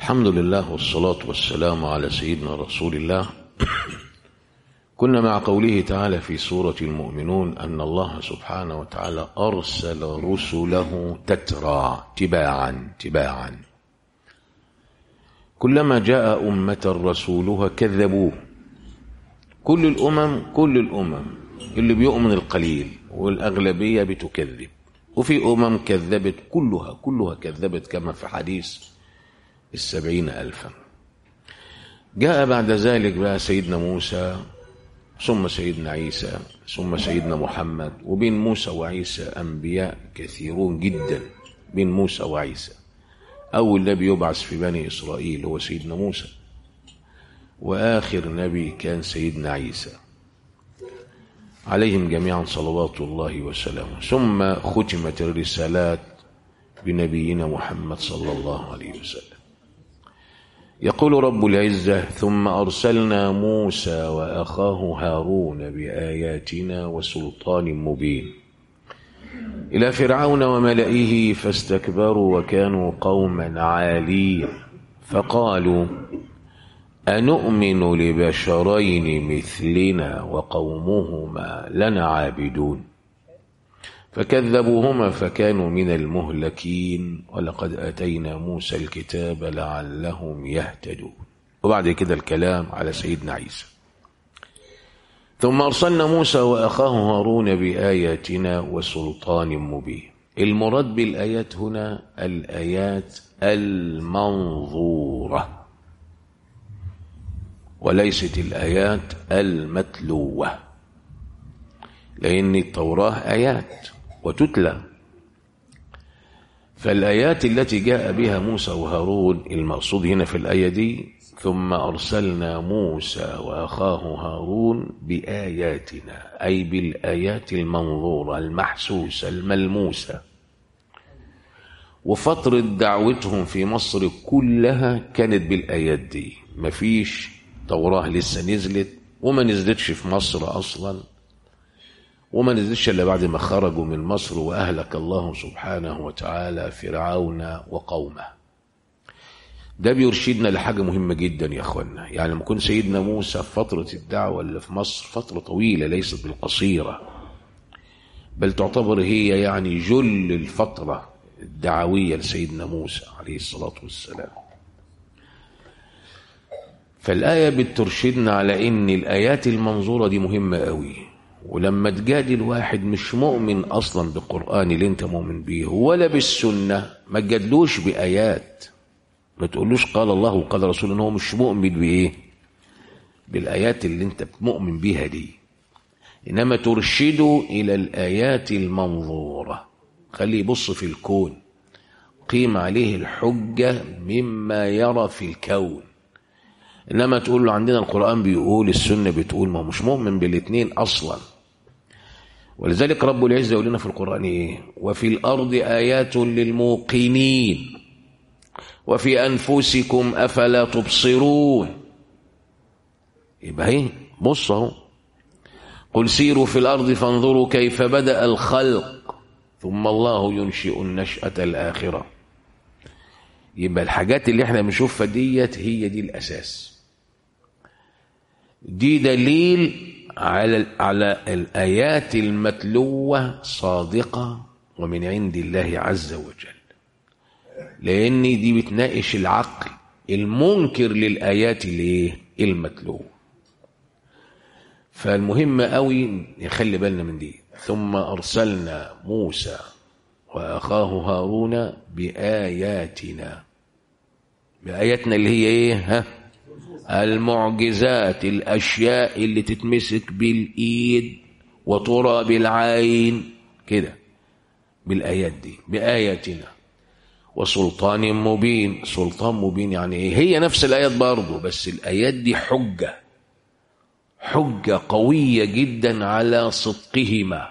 الحمد لله والصلاة والسلام على سيدنا رسول الله كنا مع قوله تعالى في سورة المؤمنون أن الله سبحانه وتعالى أرسل رسله تترى تباعا تباعا كلما جاء أمة رسولها كذبوه كل الأمم كل الأمم اللي بيؤمن القليل والأغلبية بتكذب وفي أمم كذبت كلها كلها كذبت كما في حديث السبعين ألفا جاء بعد ذلك بقى سيدنا موسى ثم سيدنا عيسى ثم سيدنا محمد وبين موسى وعيسى أنبياء كثيرون جدا بين موسى وعيسى أول نبي يبعث في بني إسرائيل هو سيدنا موسى وآخر نبي كان سيدنا عيسى عليهم جميعا صلوات الله وسلامه ثم ختمت الرسالات بنبينا محمد صلى الله عليه وسلم يقول رب العزة ثم أرسلنا موسى وأخاه هارون بآياتنا وسلطان مبين إلى فرعون وملئه فاستكبروا وكانوا قوما عالين فقالوا أنؤمن لبشرين مثلنا وقومهما لنا عابدون فكذبوهما فكانوا من المهلكين ولقد أتينا موسى الكتاب لعلهم يهتدون وبعد كده الكلام على سيدنا عيسى ثم أرسلنا موسى وأخاه هارون بآياتنا وسلطان مبين المراد بالآيات هنا الآيات المنظورة وليست الآيات المتلوة لأن التوراة آيات وتتلى فالآيات التي جاء بها موسى وهارون المقصود هنا في الآية دي ثم أرسلنا موسى وأخاه هارون بآياتنا أي بالآيات المنظورة المحسوسة الملموسة وفترة دعوتهم في مصر كلها كانت بالآيات دي مفيش توراة لسه نزلت وما نزلتش في مصر أصلا وما نزلتش إلا بعد ما خرجوا من مصر وأهلك الله سبحانه وتعالى فرعون وقومه ده بيرشدنا لحاجة مهمة جدا يا أخوانا يعني لما يكون سيدنا موسى في فترة الدعوة اللي في مصر فترة طويلة ليست بالقصيرة بل تعتبر هي يعني جل الفترة الدعوية لسيدنا موسى عليه الصلاة والسلام فالآية بترشدنا على إن الآيات المنظورة دي مهمة قوي ولما تجادل واحد مش مؤمن أصلا بالقرآن اللي أنت مؤمن بيه ولا بالسنة ما تجادلوش بآيات ما تقولوش قال الله وقال رسول إن هو مش مؤمن بإيه بالآيات اللي أنت مؤمن بيها دي إنما ترشده إلى الآيات المنظورة خليه يبص في الكون قيم عليه الحجة مما يرى في الكون انما تقول له عندنا القران بيقول السنه بتقول ما هو مش مؤمن بالاثنين اصلا ولذلك رب العزه يقول لنا في القران ايه وفي الارض ايات للموقنين وفي انفسكم افلا تبصرون يبقى ايه بص اهو قل سيروا في الارض فانظروا كيف بدا الخلق ثم الله ينشئ النشاه الاخره يبقى الحاجات اللي احنا بنشوفها ديت هي دي الاساس دي دليل على على الايات المتلوه صادقه ومن عند الله عز وجل لان دي بتناقش العقل المنكر للايات الايه المتلوه فالمهم قوي نخلي بالنا من دي ثم ارسلنا موسى واخاه هارون باياتنا باياتنا اللي هي ايه ها المعجزات الاشياء اللي تتمسك بالايد وترى بالعين كده بالايات دي باياتنا وسلطان مبين سلطان مبين يعني ايه هي نفس الايات برضه بس الايات دي حجه حجه قويه جدا على صدقهما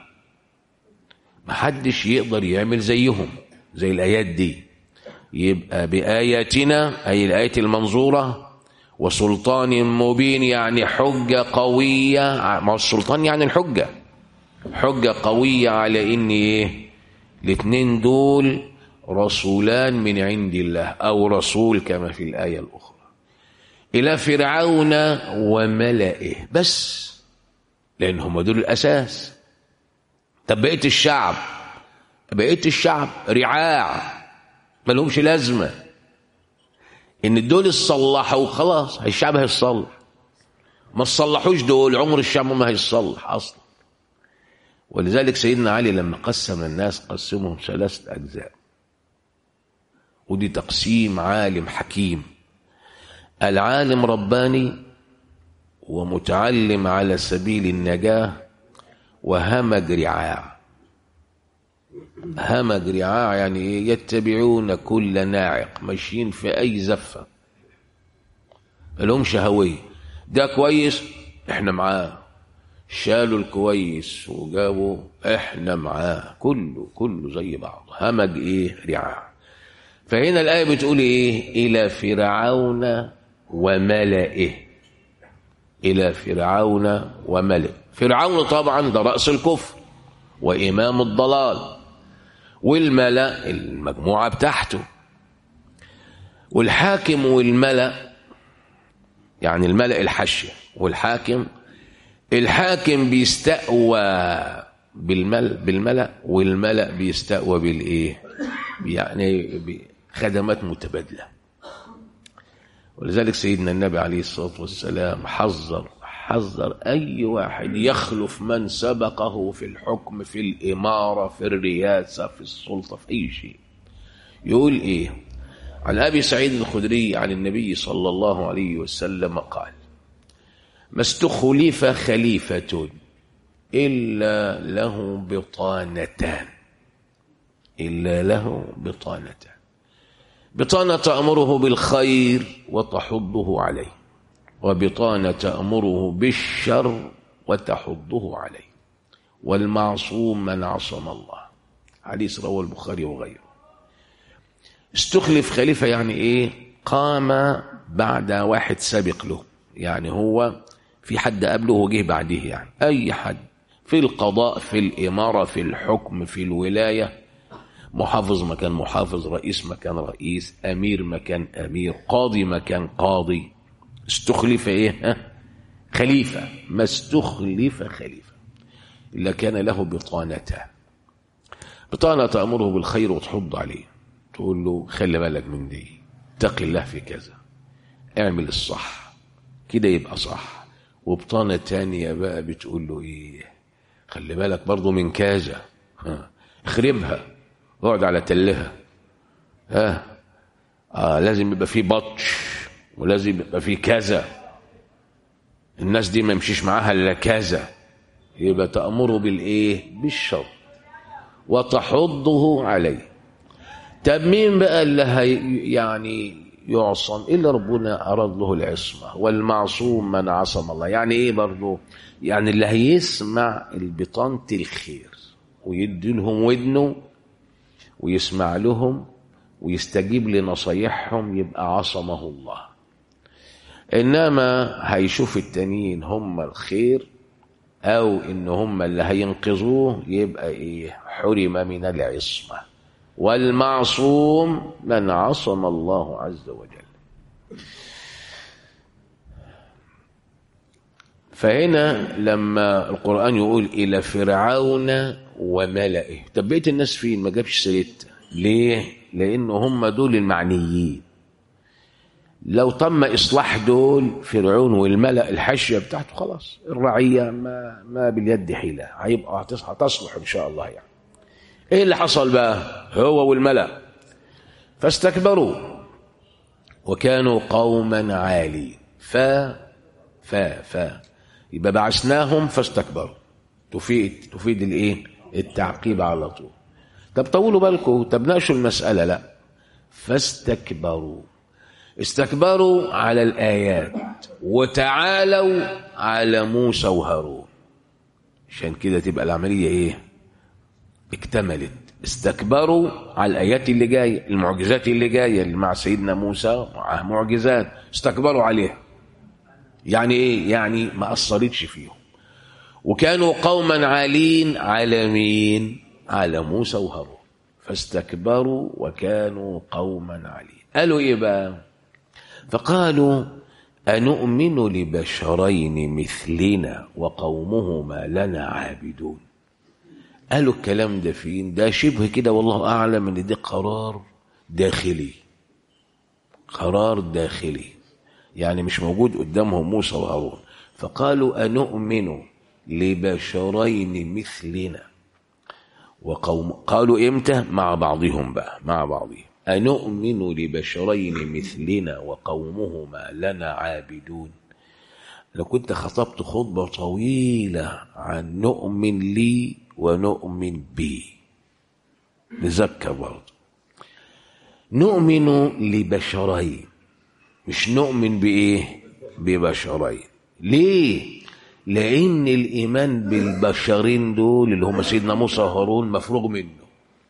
محدش يقدر يعمل زيهم زي الآيات دي يبقى بآياتنا أي الآية المنظورة وسلطان مبين يعني حجة قوية ما السلطان يعني الحجة حجة قوية على إن إيه الاتنين دول رسولان من عند الله أو رسول كما في الآية الأخرى إلى فرعون وملئه بس لأن هم دول الأساس طب بقية الشعب بقية الشعب رعاع ما لهمش لازمة إن دول صلحوا خلاص الشعب هيصلح ما تصلحوش دول عمر الشعب ما هيصلح أصلا ولذلك سيدنا علي لما قسم الناس قسمهم ثلاثة أجزاء ودي تقسيم عالم حكيم العالم رباني ومتعلم على سبيل النجاة وهمج رعاع همج رعاع يعني إيه؟ يتبعون كل ناعق ماشيين في أي زفة لهمش هوية ده كويس احنا معاه شالوا الكويس وجابوا احنا معاه كله كله زي بعض همج ايه رعاع فهنا الآية بتقول ايه إلى فرعون وملئه إلى فرعون وملئه فرعون طبعا ده رأس الكفر وإمام الضلال والملأ المجموعة بتاعته والحاكم والملأ يعني الملأ الحشية والحاكم الحاكم بيستقوى بالملأ بالملأ والملأ بيستقوى بالإيه يعني خدمات متبادلة ولذلك سيدنا النبي عليه الصلاة والسلام حذر حذر أي واحد يخلف من سبقه في الحكم في الإمارة في الرياسة في السلطة في أي شيء يقول إيه عن أبي سعيد الخدري عن النبي صلى الله عليه وسلم قال ما استخلف خليفة إلا له بطانتان إلا له بطانتان بطانة تأمره بالخير وتحضه عليه وبطانة تأمره بالشر وتحضه عليه والمعصوم من عصم الله حديث رواه البخاري وغيره استخلف خليفة يعني ايه قام بعد واحد سابق له يعني هو في حد قبله وجه بعده يعني اي حد في القضاء في الامارة في الحكم في الولاية محافظ مكان محافظ رئيس مكان رئيس امير مكان امير قاضي مكان قاضي استخلف ايه ها؟ خليفة ما استخلف خليفة إلا كان له بطانتان بطانة تأمره بالخير وتحض عليه تقول له خلي بالك من دي اتق الله في كذا اعمل الصح كده يبقى صح وبطانة تانية بقى بتقول له ايه خلي بالك برضو من كذا ها اخربها اقعد على تلها ها آه لازم يبقى في بطش ولازم يبقى في كذا الناس دي ما يمشيش معاها الا كذا يبقى تأمره بالايه بالشر وتحضه عليه طب مين بقى اللي هي يعني يعصم الا ربنا اراد له العصمه والمعصوم من عصم الله يعني ايه برضه يعني اللي هيسمع البطانه الخير ويدي لهم ودنه ويسمع لهم ويستجيب لنصايحهم يبقى عصمه الله انما هيشوف التانيين هم الخير او ان هم اللي هينقذوه يبقى ايه حرم من العصمه والمعصوم من عصم الله عز وجل فهنا لما القرآن يقول إلى فرعون وملئه طب بقية الناس فين ما جابش سيرتها ليه لأن هم دول المعنيين لو تم إصلاح دول فرعون والملأ الحشية بتاعته خلاص الرعية ما, ما باليد حيلة هيبقى هتصلح إن شاء الله يعني ايه اللي حصل بقى هو والملأ فاستكبروا وكانوا قوما عالين ف ف ف يبقى بعثناهم فاستكبروا تفيد تفيد الايه التعقيب على طول طب طولوا بالكم طب ناقشوا المسألة لا فاستكبروا استكبروا على الآيات وتعالوا على موسى وهارون عشان كده تبقى العملية ايه اكتملت استكبروا على الآيات اللي جاية المعجزات اللي جاية اللي مع سيدنا موسى معاه معجزات استكبروا عليها يعني ايه يعني ما أثرتش فيهم وكانوا قوما عالين على مين على موسى وهارون فاستكبروا وكانوا قوما عليم قالوا ايه بقى فقالوا أنؤمن لبشرين مثلنا وقومهما لنا عابدون قالوا الكلام ده فين ده شبه كده والله أعلم ان ده قرار داخلي قرار داخلي يعني مش موجود قدامهم موسى وهارون فقالوا أنؤمن لبشرين مثلنا وقوم قالوا امتى مع بعضهم بقى مع بعضهم أنؤمن لبشرين مثلنا وقومهما لنا عابدون لو كنت خطبت خطبة طويلة عن نؤمن لي ونؤمن بي نذكر برضه نؤمن لبشرين مش نؤمن بإيه ببشرين ليه لأن الإيمان بالبشرين دول اللي هم سيدنا موسى وهارون مفروغ منه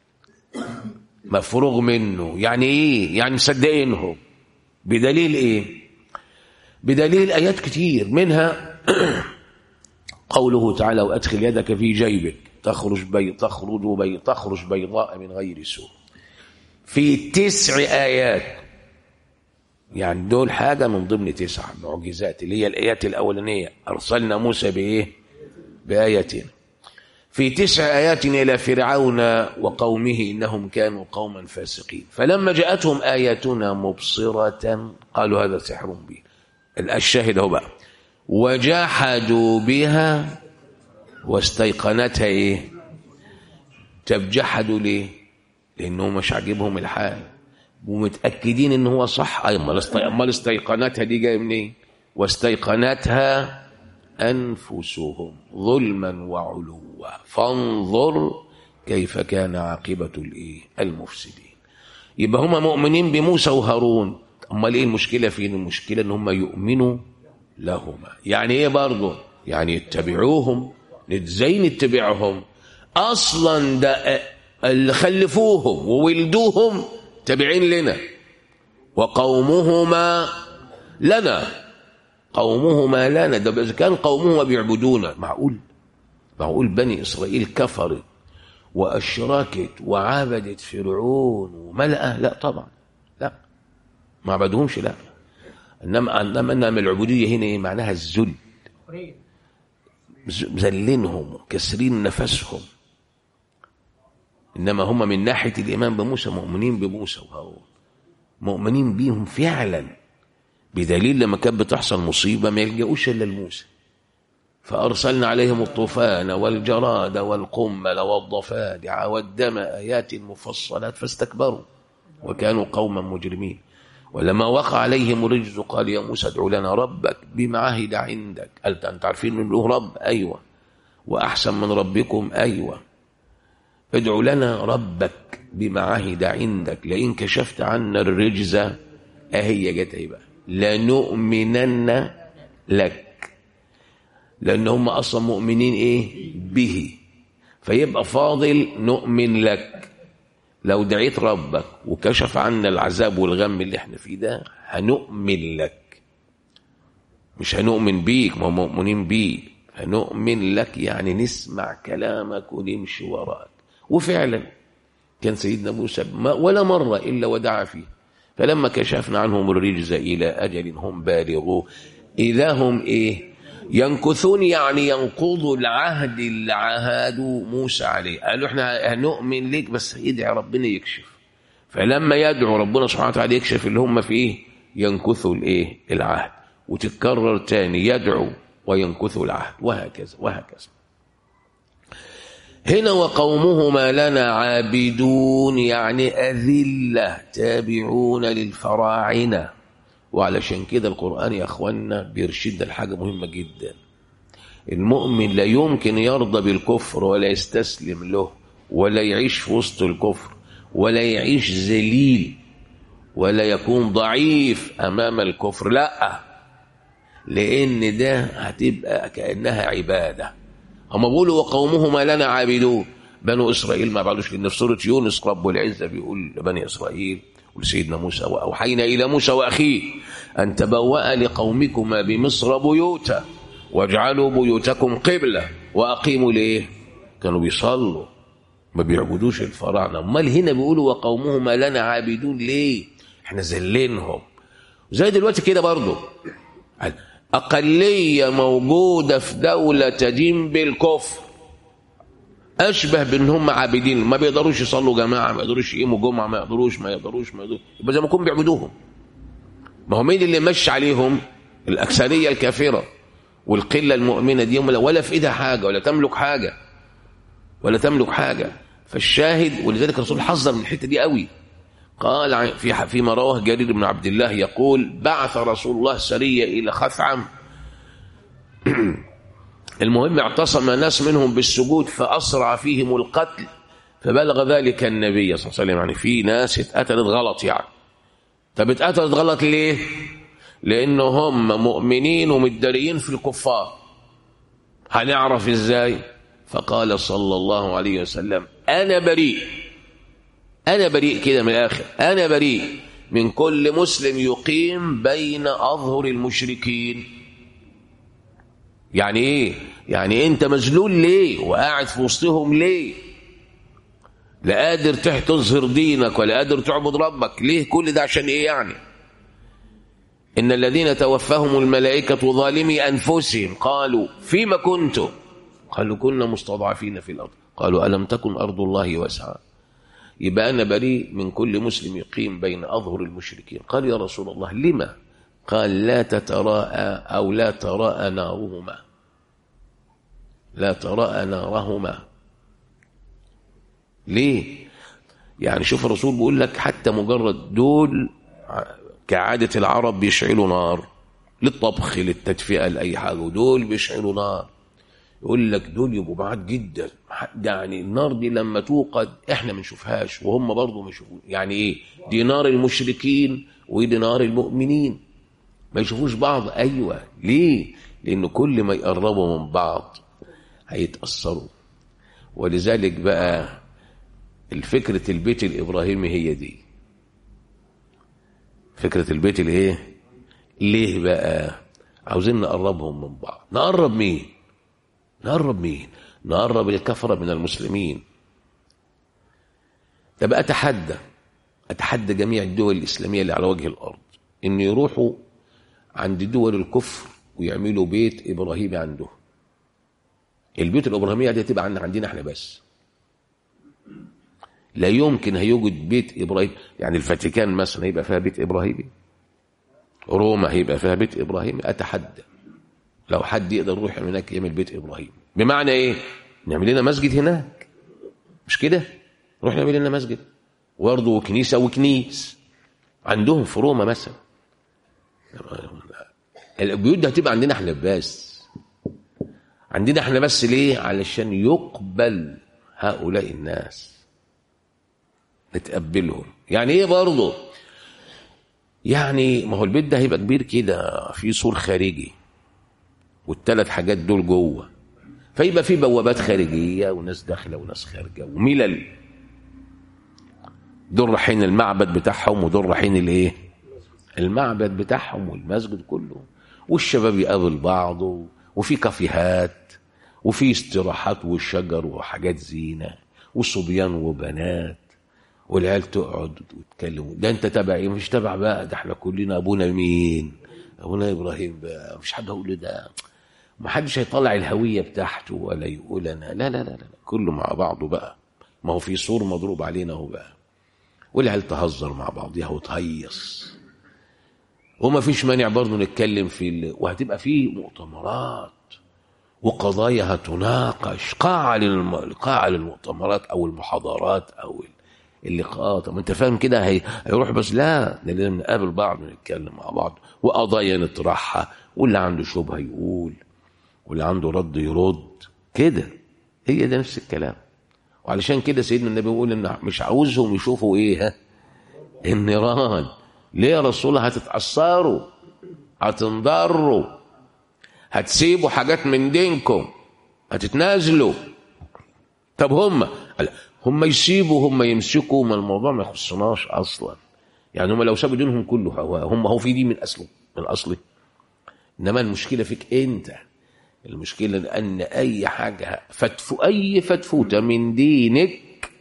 مفروغ منه يعني ايه يعني مصدقينهم بدليل ايه بدليل ايات كتير منها قوله تعالى وادخل يدك في جيبك تخرج بي تخرج بي تخرج بيضاء من غير سوء في تسع ايات يعني دول حاجة من ضمن تسع معجزات اللي هي الآيات الأولانية أرسلنا موسى بإيه؟ بآيتين في تسع آيات إلى فرعون وقومه إنهم كانوا قوما فاسقين فلما جاءتهم آياتنا مبصرة قالوا هذا سحر مبين الشاهد هو بقى وجحدوا بها واستيقنتها إيه طب جحدوا ليه لأنهم مش عاجبهم الحال ومتأكدين إن هو صح أي أمال استيقنتها دي جاية منين واستيقنتها أنفسهم ظلما وعلوا فانظر كيف كان عاقبة الإيه المفسدين يبقى هم مؤمنين بموسى وهارون أمال إيه المشكلة فين المشكلة إن هم يؤمنوا لهما يعني إيه برضه يعني يتبعوهم إزاي نتبعهم أصلا ده اللي خلفوهم وولدوهم تابعين لنا وقومهما لنا قومهما لنا ده إذا كان قومهما بيعبدونا معقول معقول بني إسرائيل كفرت وأشركت وعبدت فرعون وملأه لا طبعا لا ما عبدهمش لا إنما إنما إنما العبودية هنا إيه معناها الذل مذلينهم كسرين نفسهم إنما هم من ناحية الإيمان بموسى مؤمنين بموسى وهارون مؤمنين بيهم فعلا بدليل لما كانت بتحصل مصيبة ما يلجأوش إلا لموسى فأرسلنا عليهم الطوفان والجراد والقمل والضفادع والدم آيات مفصلات فاستكبروا وكانوا قوما مجرمين ولما وقع عليهم الرجز قال يا موسى ادع لنا ربك بما عهد عندك قال أنت عارفين من له رب أيوة وأحسن من ربكم أيوة ادع لنا ربك بما عهد عندك لئن كشفت عنا الرجز أهي جت أهي بقى لنؤمنن لك لأن هم أصلا مؤمنين إيه به فيبقى فاضل نؤمن لك لو دعيت ربك وكشف عنا العذاب والغم اللي احنا فيه ده هنؤمن لك مش هنؤمن بيك ما مؤمنين بيك هنؤمن لك يعني نسمع كلامك ونمشي وراك وفعلا كان سيدنا موسى ما ولا مرة إلا ودعا فيه فلما كشفنا عنهم الرجز إلى أجل هم بالغوه إذا هم إيه ينكثون يعني ينقضوا العهد اللي عاهدوا موسى عليه قالوا احنا هنؤمن ليك بس يدعي ربنا يكشف فلما يدعو ربنا سبحانه وتعالى يكشف اللي هم فيه ينكثوا الايه العهد وتتكرر تاني يدعو وينكثوا العهد وهكذا وهكذا هنا وقومهما لنا عابدون يعني أذلة تابعون للفراعنة وعلشان كده القرآن يا أخوانا بيرشدنا لحاجة مهمة جدا المؤمن لا يمكن يرضى بالكفر ولا يستسلم له ولا يعيش في وسط الكفر ولا يعيش ذليل ولا يكون ضعيف أمام الكفر لا لأن ده هتبقى كأنها عبادة هم بيقولوا وقومهما لنا عابدون بنو إسرائيل ما بعدوش لأن في سورة يونس رب العزة بيقول لبني إسرائيل ولسيدنا موسى وأوحينا إلى موسى وأخيه أن تبوأ لقومكما بمصر بيوتا واجعلوا بيوتكم قبلة وأقيموا ليه كانوا بيصلوا ما بيعبدوش الفراعنه امال هنا بيقولوا وقومه ما لنا عابدون ليه احنا ذلينهم زي دلوقتي كده برضه اقليه موجوده في دوله تدين بالكفر اشبه بان هم عابدين ما بيقدروش يصلوا جماعه ما يقدروش يقيموا جمعه ما يقدروش ما يقدروش ما يقدروش يبقى زي ما يكون بيعبدوهم ما هو مين اللي مشي عليهم الاكثريه الكافره والقله المؤمنه دي ولا في ايدها حاجه ولا تملك حاجه ولا تملك حاجه فالشاهد ولذلك الرسول حذر من الحته دي قوي قال في فيما رواه جرير بن عبد الله يقول بعث رسول الله سريه الى خثعم المهم اعتصم ناس منهم بالسجود فاسرع فيهم القتل فبلغ ذلك النبي صلى الله عليه وسلم يعني في ناس اتقتلت غلط يعني طب اتقتلت غلط ليه؟ لان هم مؤمنين ومتداريين في الكفار هنعرف ازاي؟ فقال صلى الله عليه وسلم انا بريء انا بريء كده من الاخر انا بريء من كل مسلم يقيم بين اظهر المشركين يعني ايه يعني انت مذلول ليه وقاعد في وسطهم ليه لا قادر تظهر دينك ولا قادر تعبد ربك ليه كل ده عشان ايه يعني ان الذين توفاهم الملائكه ظالمي انفسهم قالوا فيما كنتم قالوا كنا مستضعفين في الارض قالوا الم تكن ارض الله واسعه يبقى انا بريء من كل مسلم يقيم بين اظهر المشركين قال يا رسول الله لما قال لا تتراءى او لا تراءى نارهما لا تراءى نارهما ليه يعني شوف الرسول بيقول لك حتى مجرد دول كعادة العرب بيشعلوا نار للطبخ للتدفئة لأي حاجة ودول بيشعلوا نار يقول لك دول يبقوا بعاد جدا يعني النار دي لما توقد احنا ما نشوفهاش وهم برضه ما يشوفون يعني ايه دي نار المشركين ودي نار المؤمنين ما يشوفوش بعض ايوه ليه لان كل ما يقربوا من بعض هيتاثروا ولذلك بقى الفكرة البيت الإبراهيمي هي دي فكرة البيت الايه ليه بقى عاوزين نقربهم من بعض نقرب مين نقرب مين نقرب الكفرة من المسلمين طب أتحدى أتحدى جميع الدول الإسلامية اللي على وجه الأرض إن يروحوا عند دول الكفر ويعملوا بيت إبراهيمي عندهم البيوت الإبراهيمية دي تبقى عندنا احنا بس لا يمكن هيوجد بيت ابراهيم يعني الفاتيكان مثلا هيبقى فيها بيت ابراهيمي روما هيبقى فيها بيت ابراهيمي اتحدى لو حد يقدر يروح هناك يعمل بيت ابراهيم بمعنى ايه نعمل لنا مسجد هناك مش كده نروح نعمل لنا مسجد برضه وكنيسه وكنيس عندهم في روما مثلا البيوت دي هتبقى عندنا احنا بس عندنا احنا بس ليه علشان يقبل هؤلاء الناس نتقبلهم يعني ايه برضه يعني ما هو البيت ده هيبقى كبير كده في سور خارجي والثلاث حاجات دول جوه فيبقى في بوابات خارجيه وناس داخله وناس خارجه وملل دول رايحين المعبد بتاعهم ودول رايحين الايه المعبد بتاعهم والمسجد كله والشباب يقابل بعض وفي كافيهات وفي استراحات وشجر وحاجات زينه وصبيان وبنات والعيال تقعد وتتكلم ده انت تبع ايه مش تبع بقى ده احنا كلنا ابونا مين ابونا ابراهيم بقى مش حد هيقول ده ما حدش هيطلع الهويه بتاعته ولا يقول انا لا لا لا لا كله مع بعضه بقى ما هو في سور مضروب علينا اهو بقى والعيال تهزر مع بعضيها وتهيص وما فيش مانع برضه نتكلم في ال... وهتبقى في مؤتمرات وقضايا هتناقش قاعة للم... قاعة للمؤتمرات أو المحاضرات أو اللقاءات ما أنت فاهم كده هي... هيروح بس لا لازم نقابل بعض ونتكلم مع بعض وقضايا نطرحها واللي عنده شبهة يقول واللي عنده رد يرد كده هي ده نفس الكلام وعلشان كده سيدنا النبي بيقول ان مش عاوزهم يشوفوا ايه ها النيران ليه يا رسول الله هتتأثروا هتنضروا هتسيبوا حاجات من دينكم هتتنازلوا طب هم هم يسيبوا هم يمسكوا ما الموضوع ما يخصناش اصلا يعني هم لو سابوا دينهم كله هم هو في دين من اصله من اصله انما المشكله فيك انت المشكله ان اي حاجه فتفو اي فتفوته من دينك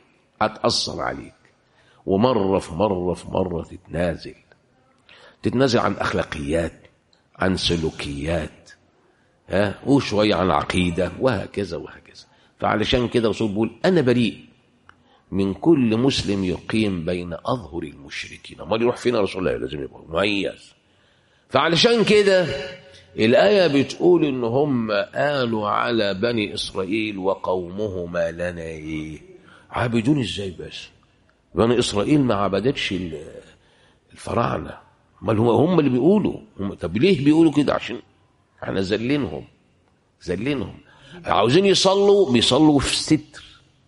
هتأثر عليك ومرة في مرة في مرة تتنازل تتنازل عن أخلاقيات عن سلوكيات ها وشوية عن عقيدة وهكذا وهكذا فعلشان كده الرسول بيقول أنا بريء من كل مسلم يقيم بين أظهر المشركين امال يروح فين يا رسول الله لازم يبقى مميز فعلشان كده الآية بتقول إن هم قالوا على بني إسرائيل وقومهما لنا إيه عابدون إزاي بس بني إسرائيل ما عبدتش الفراعنة امال هم هم اللي بيقولوا هم طب ليه بيقولوا كده عشان احنا ذلينهم ذلينهم عاوزين يصلوا بيصلوا في ستر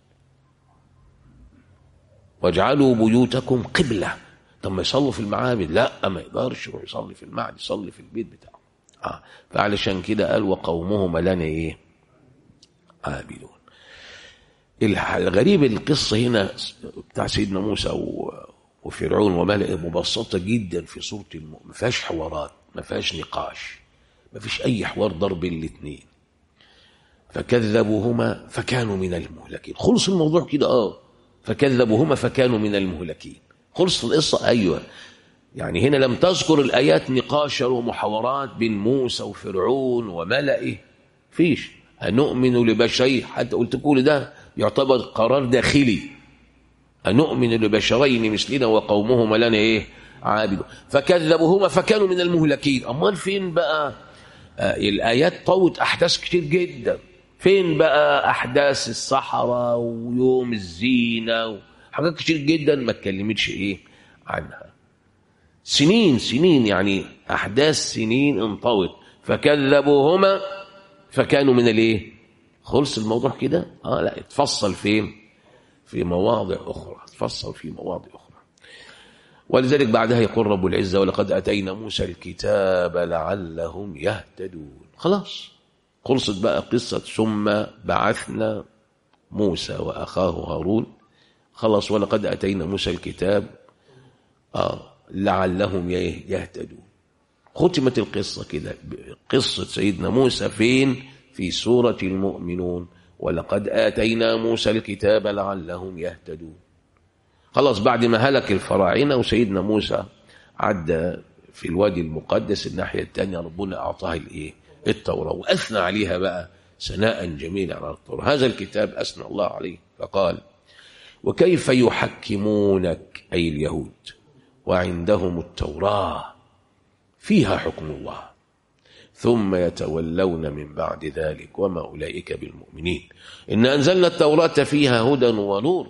واجعلوا بيوتكم قبلة طب ما يصلوا في المعابد لا ما يقدرش يروح يصلي في المعبد يصلي في البيت بتاعه آه. فعلشان كده قال وقومهما لنا ايه عابدون الغريب القصة هنا بتاع سيدنا موسى وفرعون وملئه مبسطة جدا في سورة المؤمن ما فيهاش حوارات ما فيهاش نقاش ما فيش أي حوار ضرب الاثنين فكذبوهما فكانوا من المهلكين خلص الموضوع كده اه فكذبوهما فكانوا من المهلكين خلص القصة أيوة يعني هنا لم تذكر الآيات نقاشا ومحاورات بين موسى وفرعون وملئه فيش أنؤمن لبشرين حتى قلت كل ده يعتبر قرار داخلي أنؤمن لبشرين مثلنا وقومهما لنا إيه عابدون فكذبوهما فكانوا من المهلكين أمال فين بقى آه الآيات طوت أحداث كتير جدا فين بقى أحداث الصحراء ويوم الزينة حاجات كتير جدا ما اتكلمتش إيه عنها سنين سنين يعني أحداث سنين انطوت فكذبوهما فكانوا من الايه خلص الموضوع كده اه لا اتفصل فين في مواضع اخرى اتفصل في مواضع اخرى ولذلك بعدها يقول رب العزه ولقد اتينا موسى الكتاب لعلهم يهتدون خلاص خلصت بقى قصه ثم بعثنا موسى واخاه هارون خلاص ولقد اتينا موسى الكتاب اه لعلهم يهتدون ختمت القصة كده قصة سيدنا موسى فين في سورة المؤمنون ولقد آتينا موسى الكتاب لعلهم يهتدون خلاص بعد ما هلك الفراعنة وسيدنا موسى عدى في الوادي المقدس الناحية الثانية ربنا أعطاه الإيه التوراة وأثنى عليها بقى ثناء جميلا على التوراة هذا الكتاب أثنى الله عليه فقال وكيف يحكمونك أي اليهود وعندهم التوراه فيها حكم الله ثم يتولون من بعد ذلك وما أولئك بالمؤمنين إن أنزلنا التوراة فيها هدى ونور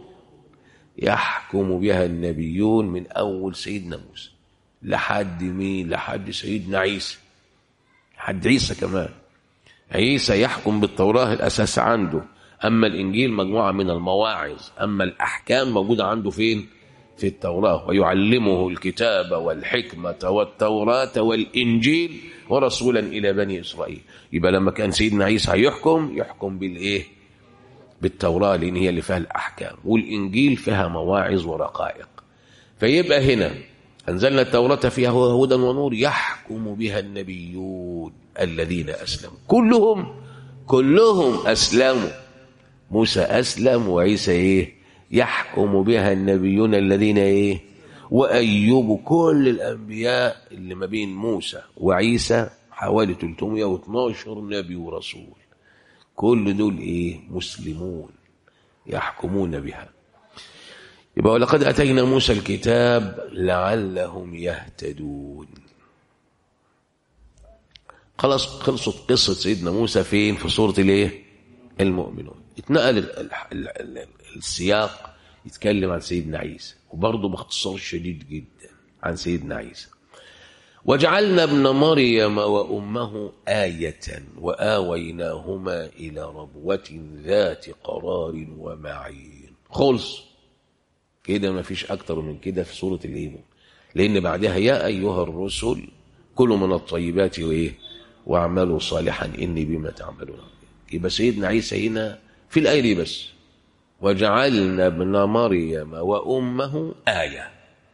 يحكم بها النبيون من أول سيدنا موسى لحد مين لحد سيدنا عيسى لحد عيسى كمان عيسى يحكم بالتوراة الأساس عنده أما الإنجيل مجموعة من المواعظ أما الأحكام موجودة عنده فين في التوراة ويعلمه الكتاب والحكمة والتوراة والإنجيل ورسولا إلى بني إسرائيل يبقى لما كان سيدنا عيسى يحكم يحكم بالإيه بالتوراة لأن هي اللي فيها الأحكام والإنجيل فيها مواعظ ورقائق فيبقى هنا أنزلنا التوراة فيها هدى ونور يحكم بها النبيون الذين أسلموا كلهم كلهم أسلموا موسى أسلم وعيسى إيه يحكم بها النبيون الذين ايه وايوب كل الانبياء اللي ما بين موسى وعيسى حوالي 312 نبي ورسول كل دول ايه مسلمون يحكمون بها يبقى ولقد اتينا موسى الكتاب لعلهم يهتدون خلاص خلصت قصه سيدنا موسى فين في سوره الايه المؤمنون اتنقل السياق يتكلم عن سيدنا عيسى وبرضه باختصار شديد جدا عن سيدنا عيسى وجعلنا ابن مريم وأمه آية وآويناهما إلى ربوة ذات قرار ومعين خلص كده ما فيش أكتر من كده في سورة الإيمان لأن بعدها يا أيها الرسل كلوا من الطيبات وإيه واعملوا صالحا إني بما تعملون يبقى سيدنا عيسى هنا في الآية دي بس وجعلنا ابن مريم وأمه آية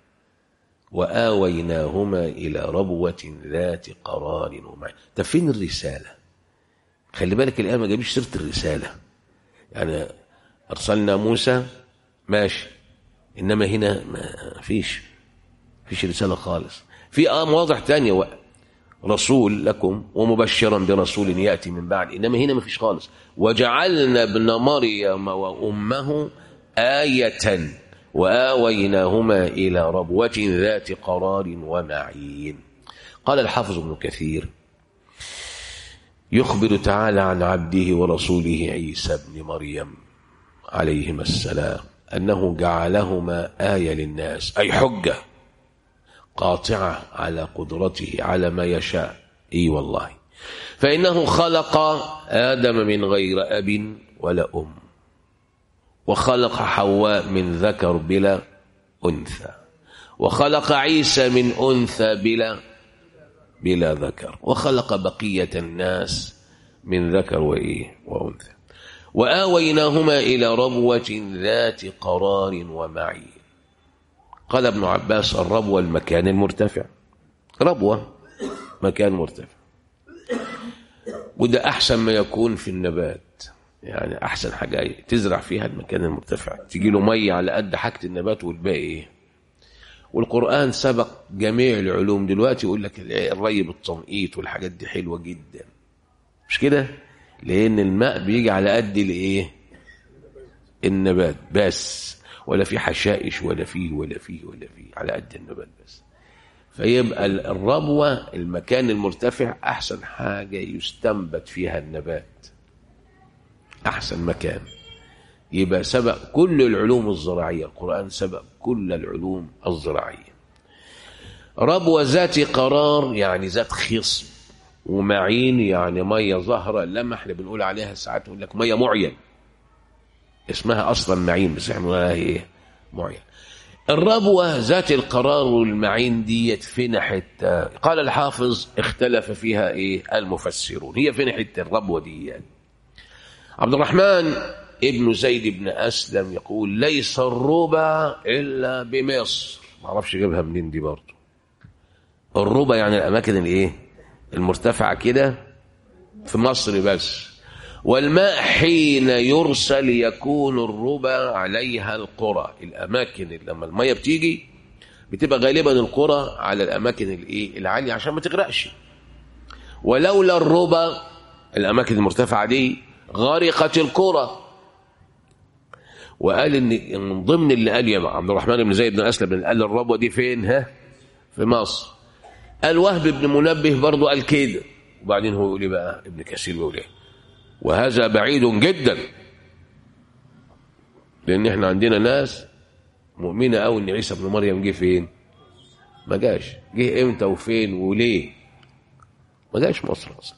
وآويناهما إلى ربوة ذات قرار ومعين طب فين الرسالة خلي بالك الآية ما جابش سيرة الرسالة يعني أرسلنا موسى ماشي انما هنا ما فيش فيش رساله خالص في اه مواضع تانية و... رسول لكم ومبشرا برسول ياتي من بعد انما هنا ما فيش خالص وجعلنا ابن مريم وامه ايه واويناهما الى ربوه ذات قرار ومعين قال الحافظ ابن كثير يخبر تعالى عن عبده ورسوله عيسى ابن مريم عليهما السلام انه جعلهما ايه للناس اي حجه قاطعه على قدرته على ما يشاء اي والله فانه خلق ادم من غير اب ولا ام وخلق حواء من ذكر بلا انثى وخلق عيسى من انثى بلا بلا ذكر وخلق بقيه الناس من ذكر وايه وانثى واويناهما الى ربوه ذات قرار ومعين قال ابن عباس الربوة المكان المرتفع ربوة مكان مرتفع وده أحسن ما يكون في النبات يعني أحسن حاجة تزرع فيها المكان المرتفع تجي له مية على قد حاجة النبات والباقي إيه والقرآن سبق جميع العلوم دلوقتي يقول لك الري بالتنقيط والحاجات دي حلوة جدا مش كده لأن الماء بيجي على قد الإيه النبات بس ولا في حشائش ولا فيه ولا فيه ولا فيه على قد النبات بس فيبقى الربوة المكان المرتفع أحسن حاجة يستنبت فيها النبات أحسن مكان يبقى سبق كل العلوم الزراعية القرآن سبق كل العلوم الزراعية ربوة ذات قرار يعني ذات خصم ومعين يعني مية ظاهرة لما احنا بنقول عليها ساعات نقول لك مية معين اسمها اصلا معين بس احنا بنقولها ايه معين الربوة ذات القرار والمعين ديت فين حتة قال الحافظ اختلف فيها ايه المفسرون هي فين حتة الربوة دي يعني. عبد الرحمن ابن زيد بن أسلم يقول ليس الربا إلا بمصر ما اعرفش جابها منين دي برضه الربا يعني الأماكن الايه المرتفعة كده في مصر بس والماء حين يرسل يكون الربا عليها القرى الاماكن اللي لما الميه بتيجي بتبقى غالبا القرى على الاماكن الايه العاليه عشان ما تغرقش ولولا الربا الاماكن المرتفعه دي غرقت القرى وقال ان من ضمن اللي قال يا عبد الرحمن بن زيد بن اسلم قال الربوه دي فين ها في مصر قال وهب بن منبه برضه قال كده وبعدين هو يقول ايه بقى ابن كثير بيقول ايه وهذا بعيد جدا لان احنا عندنا ناس مؤمنه قوي ان عيسى ابن مريم جه فين ما جاش جه امتى وفين وليه ما جاش مصر اصلا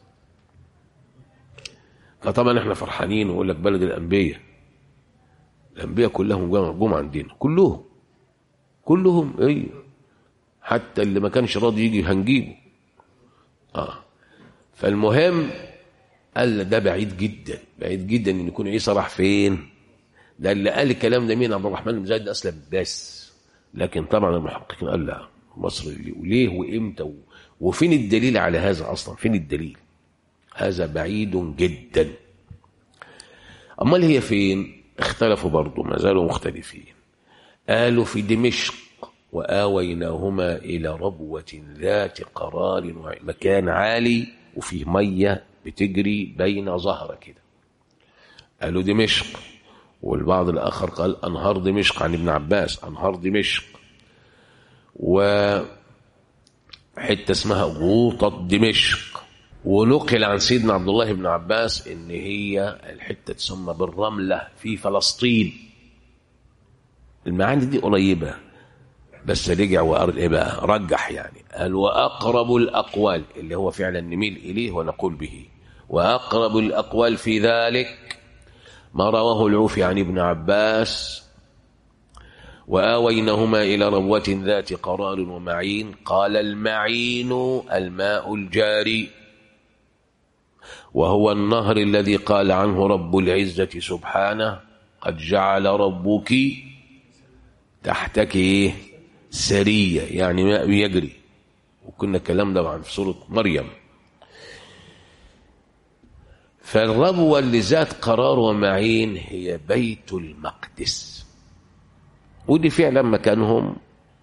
فطبعا احنا فرحانين ونقول لك بلد الانبياء الانبياء كلهم جم عندنا كلهم كلهم ايه حتى اللي ما كانش راضي يجي هنجيبه اه فالمهم قال ده بعيد جدا بعيد جدا ان يكون عيسى راح فين ده اللي قال الكلام ده مين عبد الرحمن بن زيد اسلم بس لكن طبعا المحققين قال لا مصر وليه وامتى وفين الدليل على هذا اصلا فين الدليل هذا بعيد جدا امال هي فين اختلفوا برضه ما زالوا مختلفين قالوا في دمشق واويناهما الى ربوه ذات قرار مكان عالي وفيه ميه بتجري بين ظهر كده قالوا دمشق والبعض الآخر قال أنهار دمشق عن ابن عباس أنهار دمشق و حتة اسمها غوطة دمشق ونقل عن سيدنا عبد الله بن عباس ان هي الحتة تسمى بالرملة في فلسطين المعاني دي قريبة بس رجع وقال ايه بقى رجح يعني قال واقرب الاقوال اللي هو فعلا نميل اليه ونقول به واقرب الاقوال في ذلك ما رواه العوفي عن ابن عباس واوينهما الى ربوه ذات قرار ومعين قال المعين الماء الجاري وهو النهر الذي قال عنه رب العزه سبحانه قد جعل ربك تحتك ايه سريه يعني ماء يجري وكنا الكلام ده عن في سوره مريم فالربوة اللي ذات قرار ومعين هي بيت المقدس ودي فعلا مكانهم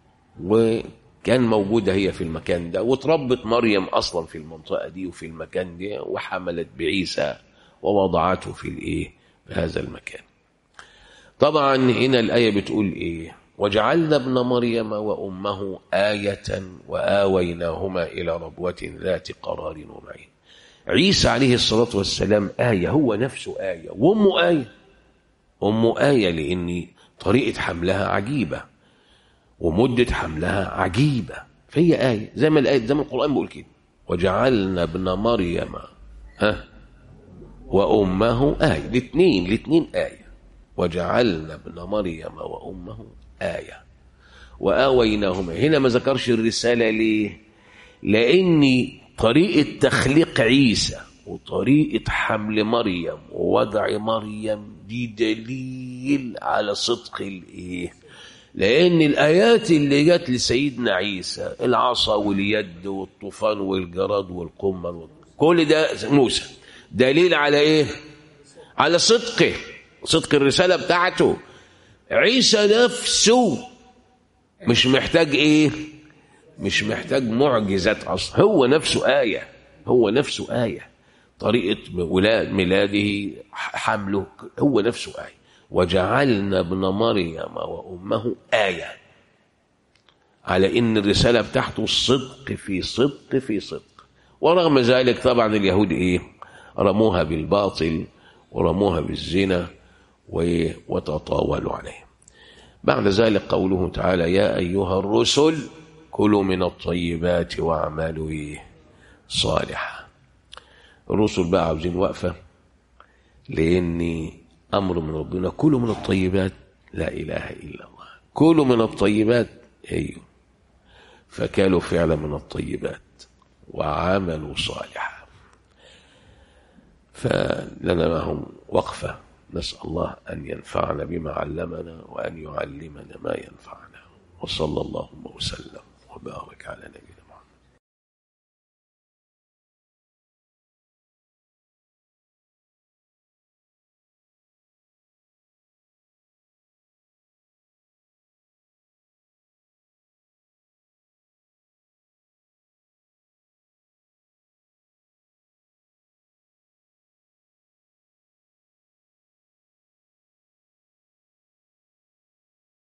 وكان موجودة هي في المكان ده وتربت مريم أصلا في المنطقة دي وفي المكان ده وحملت بعيسى ووضعته في الإيه في هذا المكان طبعا هنا الآية بتقول إيه وجعلنا ابن مريم وأمه آية وآويناهما إلى ربوة ذات قرار ومعين عيسى عليه الصلاة والسلام آية هو نفسه آية وأمه آية أمه آية لأن طريقة حملها عجيبة ومدة حملها عجيبة فهي آية زي ما الآية زي ما القرآن بيقول كده وجعلنا ابن مريم ها وأمه آية الاثنين الاثنين آية وجعلنا ابن مريم وأمه آية وآويناهما هنا ما ذكرش الرسالة ليه لأن طريقة تخليق عيسى وطريقة حمل مريم ووضع مريم دي دليل على صدق الايه لأن الآيات اللي جت لسيدنا عيسى العصا واليد والطوفان والجراد والقمر كل ده موسى دليل على ايه على صدقه صدق الرسالة بتاعته عيسى نفسه مش محتاج ايه مش محتاج معجزات اصلا هو نفسه آية هو نفسه آية طريقة ولاد ميلاده حمله هو نفسه آية وجعلنا ابن مريم وأمه آية على إن الرسالة بتاعته صدق في صدق في صدق ورغم ذلك طبعا اليهود إيه رموها بالباطل ورموها بالزنا وتطاولوا عليه بعد ذلك قوله تعالى يا أيها الرسل كلوا من الطيبات واعملوا إيه صالحا الرسل بقى عاوزين وقفة لأن أمر من ربنا كلوا من الطيبات لا إله إلا الله كلوا من الطيبات أيوه فكالوا فعلا من الطيبات وعملوا صالحا فلنا معهم وقفة نسأل الله أن ينفعنا بما علمنا وأن يعلمنا ما ينفعنا وصلى اللهم وسلم وبارك على نبينا